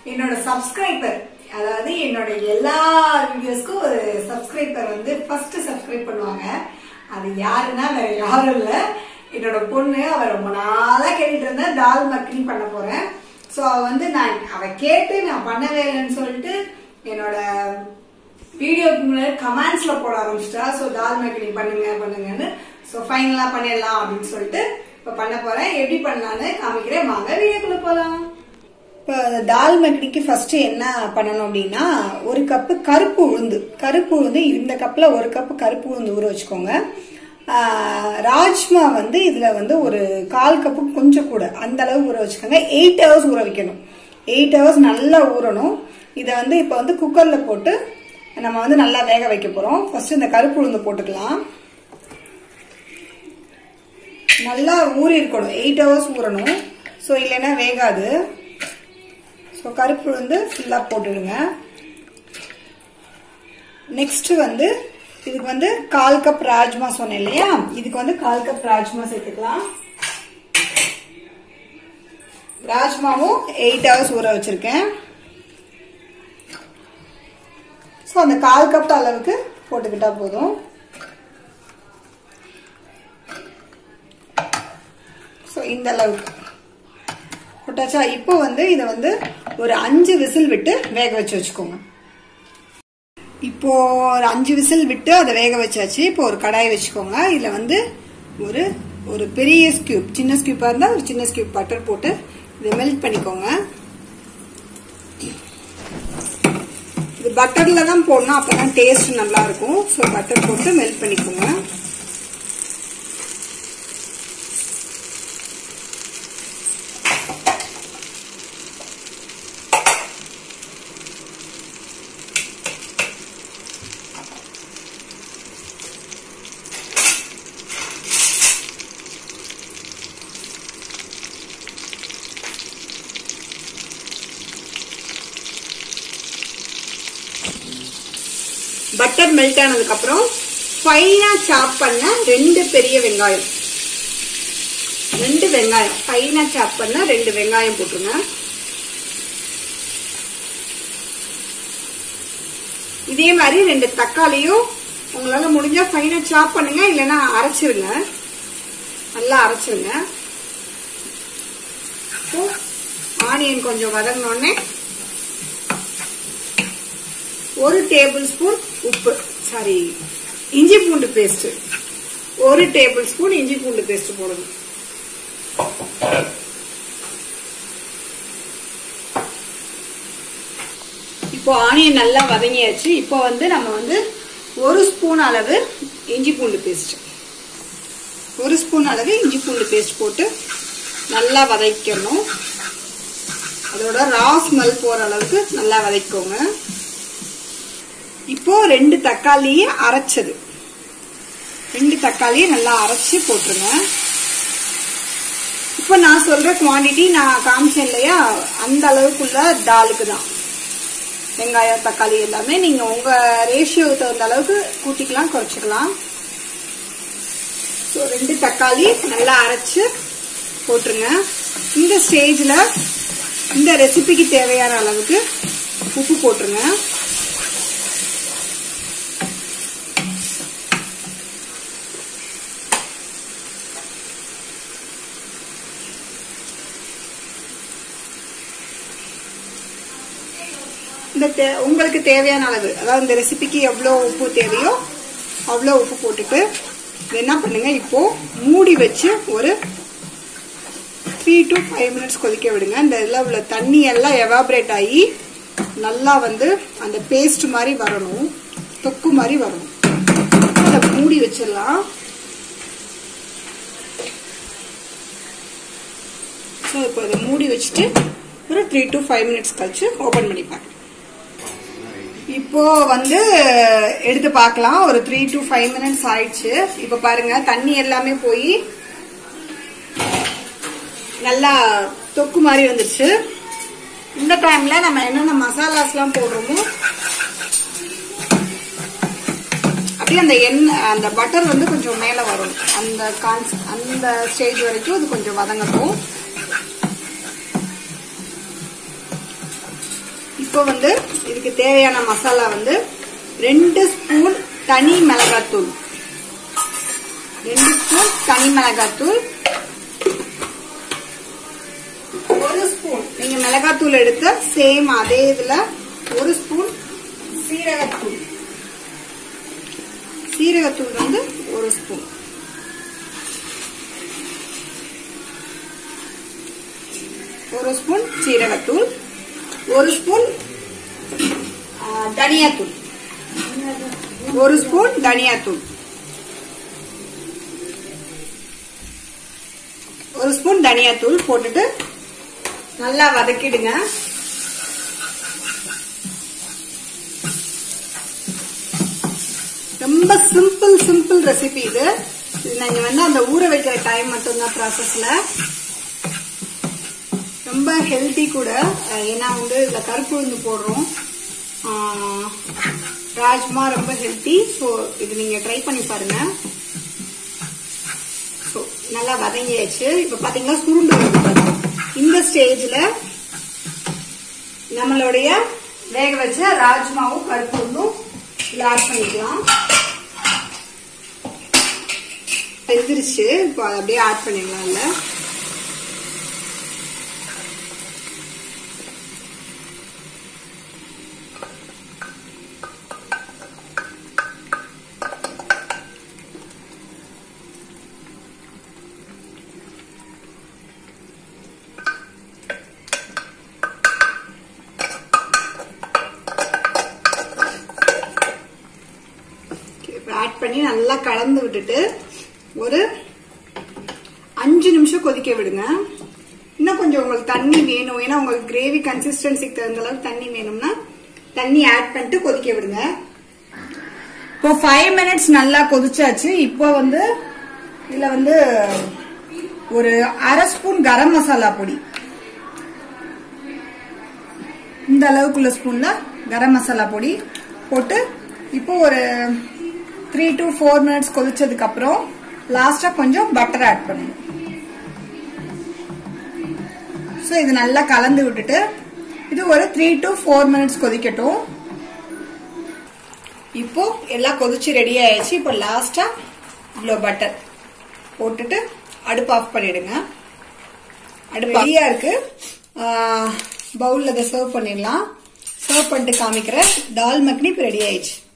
என்னோட சப்ஸ்கிரைபர் அதாவது என்னோட எல்லா வீடியோஸ்க்கும் ஒரு சப்ஸ்கிரைபர் வந்து ஃபர்ஸ்ட் சப்ஸ்கிரைப் பண்ணுவாங்க அது யாருன்னா வேற யாரும் இல்ல என்னோட பொண்ணு அவ ரொம்ப நாளா கேட்டுட்டு இருந்த தால் மக்கி பண்ண போறேன் ஸோ அவ வந்து நான் அவ கேட்டு நான் பண்ணவே இல்லைன்னு சொல்லிட்டு என்னோட வீடியோக்கு முன்னாடி கமெண்ட்ஸ்ல போட ஆரம்பிச்சிட்டா ஸோ தால் மக்கி பண்ணுங்க பண்ணுங்கன்னு ஸோ ஃபைனலா பண்ணிடலாம் அப்படின்னு சொல்லிட்டு இப்போ பண்ண போறேன் எப்படி பண்ணலான்னு காமிக்கிறேன் வாங்க வீடியோக்குள்ள போலாம் இப்போ தால் மக்னிக்கு ஃபர்ஸ்ட் என்ன பண்ணணும் அப்படின்னா ஒரு கப்பு கருப்பு உளுந்து கருப்பு உளுந்து இந்த கப்ல ஒரு கப்பு கருப்பு உளுந்து ஊற வச்சுக்கோங்க ஆஹ் ராஜ்மா வந்து இதுல வந்து ஒரு கால் கப்பு கொஞ்சம் கூட அந்த அளவு ஊற வச்சுக்கோங்க எயிட் ஹவர்ஸ் ஊற வைக்கணும் எயிட் ஹவர்ஸ் நல்லா ஊறணும் இதை வந்து இப்போ வந்து குக்கர்ல போட்டு நம்ம வந்து நல்லா வேக வைக்க போறோம் ஃபர்ஸ்ட் இந்த கருப்பு உளுந்து போட்டுக்கலாம் நல்லா ஊறி இருக்கணும் எயிட் ஹவர்ஸ் ஊறணும் ஸோ இல்லைன்னா வேகாது ஸோ கருப்பு வந்து ஃபுல்லாக போட்டுடுங்க நெக்ஸ்ட் வந்து இதுக்கு வந்து கால் கப் ராஜ்மா சொன்னேன் இல்லையா இதுக்கு வந்து கால் கப் ராஜ்மா சேர்த்துக்கலாம் ராஜ்மாவும் எயிட் ஹவர்ஸ் ஊற வச்சிருக்கேன் ஸோ அந்த கால் கப் அளவுக்கு போட்டுக்கிட்டா போதும் ஸோ இந்த அளவுக்கு போட்டாச்சா இப்போ வந்து இதை வந்து ஒரு அஞ்சு விசில் விட்டு வேக வச்சு வச்சுக்கோங்க இப்போ ஒரு அஞ்சு விசில் விட்டு அதை வேக வச்சாச்சு இப்போ ஒரு கடாய் வச்சுக்கோங்க இதுல வந்து ஒரு ஒரு பெரிய ஸ்கியூப் சின்ன ஸ்கியூப்பா இருந்தா ஒரு சின்ன ஸ்கியூப் பட்டர் போட்டு இதை மெல்ட் பண்ணிக்கோங்க இது பட்டர்ல தான் போடணும் அப்பதான் டேஸ்ட் நல்லா இருக்கும் ஸோ பட்டர் போட்டு மெல்ட் பண்ணிக்கோங்க பட்டர் மெல்ட் ஆனதுக்கு அப்புறம் ஃபைனா சாப் பண்ண ரெண்டு பெரிய வெங்காயம் ரெண்டு வெங்காயம் ஃபைனா சாப் பண்ண ரெண்டு வெங்காயம் போட்டுருங்க இதே மாதிரி ரெண்டு தக்காளியும் உங்களால முடிஞ்சா ஃபைனா சாப் பண்ணுங்க இல்லைன்னா அரைச்சிருங்க நல்லா அரைச்சிருங்க ஆனியன் கொஞ்சம் வதங்கினோடனே ஒரு டேபிள் ஸ்பூன் உப்பு சாரி இஞ்சி பூண்டு பேஸ்ட் ஒரு டேபிள் ஸ்பூன் இஞ்சி பூண்டு பேஸ்ட் போடணும் இப்போ ஆனியன் நல்லா வதங்கியாச்சு இப்போ வந்து நம்ம வந்து ஒரு ஸ்பூன் அளவு இஞ்சி பூண்டு பேஸ்ட் ஒரு ஸ்பூன் அளவு இஞ்சி பூண்டு பேஸ்ட் போட்டு நல்லா வதக்கணும் அதோட ரா ஸ்மெல் போற அளவுக்கு நல்லா வதக்கிக்கோங்க இப்போ ரெண்டு தக்காளியை அரைச்சது ரெண்டு தக்காளியை நல்லா அரைச்சு போட்டுருங்க இப்போ நான் சொல்ற குவாண்டிட்டி நான் காமிச்சேன் இல்லையா அந்த அளவுக்குள்ள தாலுக்கு தான் வெங்காயம் தக்காளி எல்லாமே நீங்க உங்க ரேஷியோக்கு தகுந்த அளவுக்கு கூட்டிக்கலாம் குறைச்சிக்கலாம் ஸோ ரெண்டு தக்காளி நல்லா அரைச்சு போட்டுருங்க இந்த ஸ்டேஜில் இந்த ரெசிபிக்கு தேவையான அளவுக்கு உப்பு போட்டுருங்க இந்த தே- உங்களுக்கு தேவையான அளவு அதாவது இந்த ரெசிபிக்கு எவ்வளோ உப்பு தேவையோ அவ்வளோ உப்பு போட்டுட்டு இது என்ன பண்ணுங்க இப்போ மூடி வச்சு ஒரு த்ரீ டு ஃபைவ் மினிட்ஸ் கொதிக்க விடுங்க இந்த இதில் உள்ள தண்ணி எல்லாம் எவாபரேட் ஆகி நல்லா வந்து அந்த பேஸ்ட் மாதிரி வரணும் தொக்கு மாதிரி வரணும் அதை மூடி வச்சிடலாம் ஸோ இப்போ இதை மூடி வச்சுட்டு ஒரு த்ரீ டு ஃபைவ் மினிட்ஸ் கழிச்சு ஓப்பன் பண்ணி பார்க்கலாம் இப்போ வந்து எடுத்து பார்க்கலாம் ஒரு த்ரீ டு ஃபைவ் மினிட்ஸ் ஆயிடுச்சு இப்போ பாருங்க தண்ணி எல்லாமே போய் நல்லா தொக்கு மாதிரி வந்துருச்சு இந்த டைம்ல நம்ம என்னென்ன மசாலாஸ்லாம் போடுறோமோ அப்படியே அந்த எண்ணெய் அந்த பட்டர் வந்து கொஞ்சம் மேல வரும் அந்த கான்ஸ் அந்த ஸ்டேஜ் வரைக்கும் இது கொஞ்சம் வதங்கட்டும் இப்போ வந்து இதுக்கு தேவையான மசாலா வந்து ரெண்டு ஸ்பூன் தனி மிளகாத்தூள் ரெண்டு ஸ்பூன் தனி மிளகாத்தூள் ஒரு ஸ்பூன் நீங்க மிளகாத்தூள் எடுத்த சேம் அதே இதுல ஒரு ஸ்பூன் சீரகத்தூள் சீரகத்தூள் வந்து ஒரு ஸ்பூன் ஒரு ஸ்பூன் சீரகத்தூள் ஒரு ஸ்பூன் ஆ, தனியாத்தூள் ஒரு ஸ்பூன் தனியாத்தூள் ஒரு ஸ்பூன் தனியாத்தூள் போட்டுட்டு நல்லா வதக்கிடுங்க ரொம்ப சிம்பிள் சிம்பிள் ரெசிபி இது இது நீங்க வந்து அந்த ஊற வைக்கிற டைம் மட்டும்தான் ப்ராசஸ்ல ரொம்ப ஹெல்த்தி கூட அஹ் ஏன்னா வந்து இதுல கருப்பு உளுந்து போடுறோம் ஆஹ் ராஜ்மா ரொம்ப ஹெல்த்தி ஸோ இது நீங்க ட்ரை பண்ணி பாருங்க ஸோ நல்லா வதங்கியாச்சு இப்ப பாத்தீங்கன்னா சுருண்டு வருது பாருங்க. இந்த ஸ்டேஜ்ல நம்மளுடைய வேக வச்ச ராஜ்மாவும் கருப்பு உளுந்தும் இதுல ஆட் பண்ணிக்கலாம் வெந்துருச்சு இப்போ அதை அப்படியே ஆட் பண்ணிடலாம் இல்ல ஆட் பண்ணி நல்லா கலந்து விட்டுட்டு ஒரு அஞ்சு நிமிஷம் கொதிக்க விடுங்க இன்னும் கொஞ்சம் உங்களுக்கு தண்ணி வேணும் ஏன்னா உங்களுக்கு கிரேவி கன்சிஸ்டன்சிக்கு தகுந்த அளவுக்கு தண்ணி வேணும்னா தண்ணி ஆட் பண்ணிட்டு கொதிக்க விடுங்க இப்போ ஃபைவ் மினிட்ஸ் நல்லா கொதிச்சாச்சு இப்போ வந்து இதுல வந்து ஒரு அரை ஸ்பூன் கரம் மசாலா பொடி இந்த அளவுக்குள்ள ஸ்பூன்ல கரம் மசாலா பொடி போட்டு இப்போ ஒரு த்ரீ டு ஃபோர் மினிட்ஸ் கொதிச்சதுக்கு அப்புறம் லாஸ்டா கொஞ்சம் பட்டர் ஆட் பண்ணணும் ஸோ இது நல்லா கலந்து விட்டுட்டு இது ஒரு த்ரீ டு ஃபோர் மினிட்ஸ் கொதிக்கட்டும் இப்போ எல்லாம் கொதிச்சு ரெடி ஆயிடுச்சு இப்போ லாஸ்டா இவ்வளோ பட்டர் போட்டுட்டு அடுப்பு ஆஃப் பண்ணிடுங்க அடுப்பு ரெடியா இருக்கு பவுல்ல அதை சர்வ் பண்ணிடலாம் சர்வ் பண்ணிட்டு காமிக்கிறேன் தால் மக்னி இப்போ ரெடி ஆயிடுச்சு